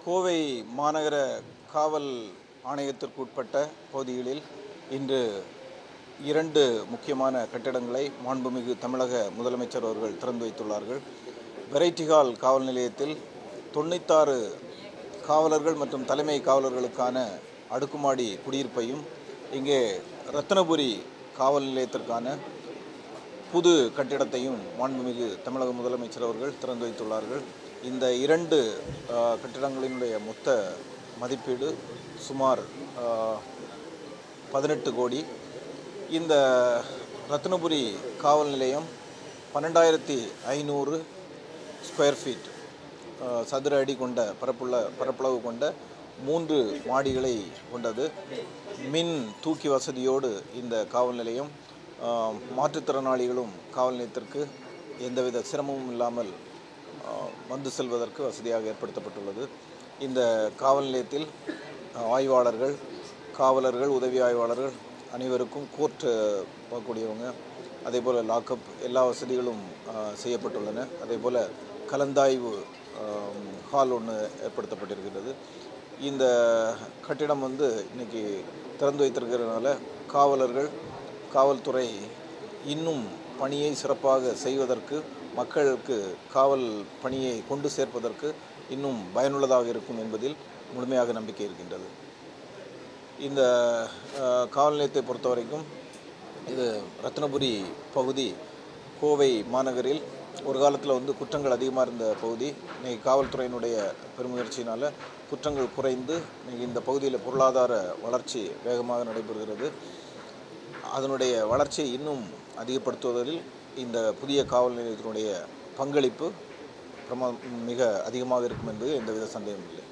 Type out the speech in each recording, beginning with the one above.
கோவை மாநகர காவல் ஆணையத்திற்கு உட்பட்ட பகுதிகளில் இன்று இரண்டு முக்கியமான கட்டிடங்களை மாண்புமிகு தமிழக முதலமைச்சர் அவர்கள் திறந்து வைத்துள்ளார்கள் வெரைட்டி ஹால் காவல் நிலையத்தில் தொண்ணூத்தாறு காவலர்கள் மற்றும் தலைமை காவலர்களுக்கான அடுக்குமாடி குடியிருப்பையும் இங்கே ரத்னபுரி காவல் நிலையத்திற்கான புது கட்டிடத்தையும் மாண்புமிகு தமிழக முதலமைச்சர் அவர்கள் திறந்து வைத்துள்ளார்கள் இந்த இரண்டு ஆ, கட்டிடங்களினுடைய மொத்த மதிப்பீடு சுமார் பதினெட்டு கோடி இந்த ரத்னபுரி காவல் நிலையம் பன்னெண்டாயிரத்தி ஐநூறு ஸ்கொயர் ஃபீட் ஆ, சதுர அடி கொண்ட பரப்புள்ள பரப்பளவு கொண்ட மூன்று மாடிகளை கொண்டது மின் தூக்கி வசதியோடு இந்த காவல் நிலையம் ஆ, மாற்றுத்திறனாளிகளும் காவல் நிலையத்திற்கு எந்தவித சிரமமும் இல்லாமல் ஆ, வந்து செல்வதற்கு வசதியாக ஏற்படுத்தப்பட்டுள்ளது இந்த காவல் நிலையத்தில் ஆ, ஆய்வாளர்கள் காவலர்கள் உதவி ஆய்வாளர்கள் அனைவருக்கும் கோர்ட் பார்க்கக்கூடியவங்க அதே போல் லாக்அப் எல்லா வசதிகளும் ஆ, செய்யப்பட்டுள்ளன அதே போல் கலந்தாய்வு ஆம், ஹால் ஒன்று ஏற்படுத்தப்பட்டிருக்கிறது இந்த கட்டிடம் வந்து இன்னைக்கு திறந்து வைத்திருக்கிறதுனால காவலர்கள் காவல்துறை இன்னும் பணியை சிறப்பாக செய்வதற்கு மக்களுக்கு காவல் பணியை கொண்டு சேர்ப்பதற்கு இன்னும் பயனுள்ளதாக இருக்கும் என்பதில் முழுமையாக நம்பிக்கை இருக்கின்றது இந்த அஹ், காவல் நிலையத்தை பொறுத்த வரைக்கும் இது ரத்னபுரி பகுதி கோவை மாநகரில் ஒரு காலத்தில் வந்து குற்றங்கள் அதிகமாக இருந்த பகுதி இன்னைக்கு காவல்துறையினுடைய பெருமுயற்சியினால் குற்றங்கள் குறைந்து இன்னைக்கு இந்த பகுதியில் பொருளாதார வளர்ச்சி வேகமாக நடைபெறுகிறது அதனுடைய வளர்ச்சியை இன்னும் அதிகப்படுத்துவதில் இந்த புதிய காவல் நிலையத்தினுடைய பங்களிப்பு பிரமா மிக அதிகமாக இருக்கும் என்பது எந்தவித சந்தேகமும் இல்லை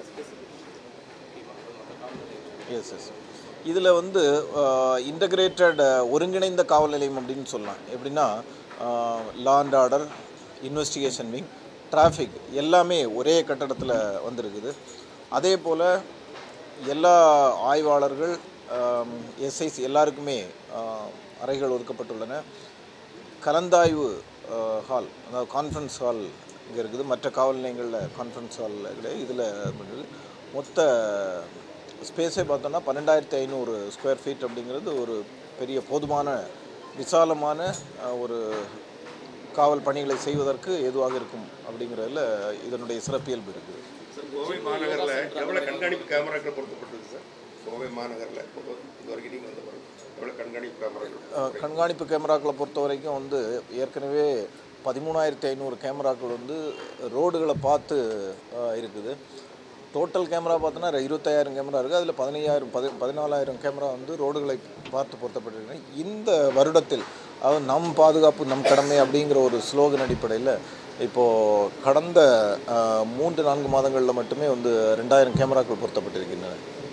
எஸ் எஸ் இதில் வந்து இன்டகிரேட்டட் ஒருங்கிணைந்த காவல் நிலையம் அப்படின்னு சொல்லலாம் எப்படின்னா law and order investigation wing traffic எல்லாமே ஒரே கட்டடத்தில் வந்திருக்குது அதே போல் எல்லா ஆய்வாளர்கள் எஸ்ஐசி எல்லாருக்குமே ஆஹ், அறைகள் ஒதுக்கப்பட்டுள்ளன கலந்தாய்வு ஆஹ், ஹால் அதாவது கான்ஃபரன்ஸ் ஹால் இங்கே இருக்குது மற்ற காவல் நிலையங்களில் கான்ஃபரன்ஸ் ஹால் கிடையாது இதில் பண்ணுது மொத்த ஸ்பேஸே பார்த்தோன்னா பன்னெண்டாயிரத்தி ஐநூறு ஸ்கொயர் ஃபீட் அப்படிங்கிறது ஒரு பெரிய போதுமான விசாலமான ஆஹ், ஒரு காவல் பணிகளை செய்வதற்கு ஏதுவாக இருக்கும் அப்படிங்கிறதுல இதனுடைய சிறப்பியல்பு இருக்குது சார் கோவை மாநகரில் எவ்வளோ கண்காணிப்பு கேமராக்கள் பொருத்தப்பட்டிருக்கு சார் கோவை மாநகரில் இது வரைக்கும் நீங்கள் வந்த பிறகு எவ்வளோ கண்காணிப்பு கேமராக்கள் அஹ், கண்காணிப்பு கேமராக்களை பொறுத்த வரைக்கும் வந்து ஏற்கனவே பதிமூணாயிரத்தி ஐநூறு கேமராக்கள் வந்து ரோடுகளை பார்த்து அஹ், இருக்குது டோட்டல் கேமரா பார்த்தோன்னா இருபத்தாயிரம் கேமரா இருக்குது அதில் பதினையாயிரம் பதி பதினாலாயிரம் கேமரா வந்து ரோடுகளை பார்த்து பொருத்தப்பட்டிருக்கின்றன இந்த வருடத்தில் அதாவது நம் பாதுகாப்பு நம் கடமை அப்படிங்கிற ஒரு ஸ்லோகன் அடிப்படையில் இப்போது கடந்த அஹ், மூன்று நான்கு மாதங்களில் மட்டுமே வந்து ரெண்டாயிரம் கேமராக்கள் பொருத்தப்பட்டிருக்கின்றன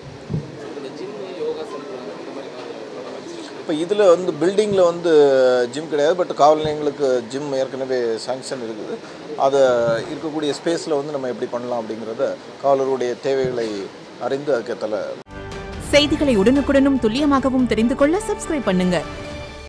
இப்போ இதில் வந்து பில்டிங்கில் வந்து ஜிம் கிடையாது பட் காவல் நிலையங்களுக்கு ஜிம் ஏற்கனவே சாங்ஷன் இருக்குது அதை இருக்கக்கூடிய ஸ்பேஸில் வந்து நம்ம எப்படி பண்ணலாம் அப்படிங்கிறத காவலருடைய தேவைகளை அறிந்து அதுக்கேற்ற செய்திகளை உடனுக்குடனும் துல்லியமாகவும் தெரிந்து கொள்ள சப்ஸ்கிரைப் பண்ணுங்க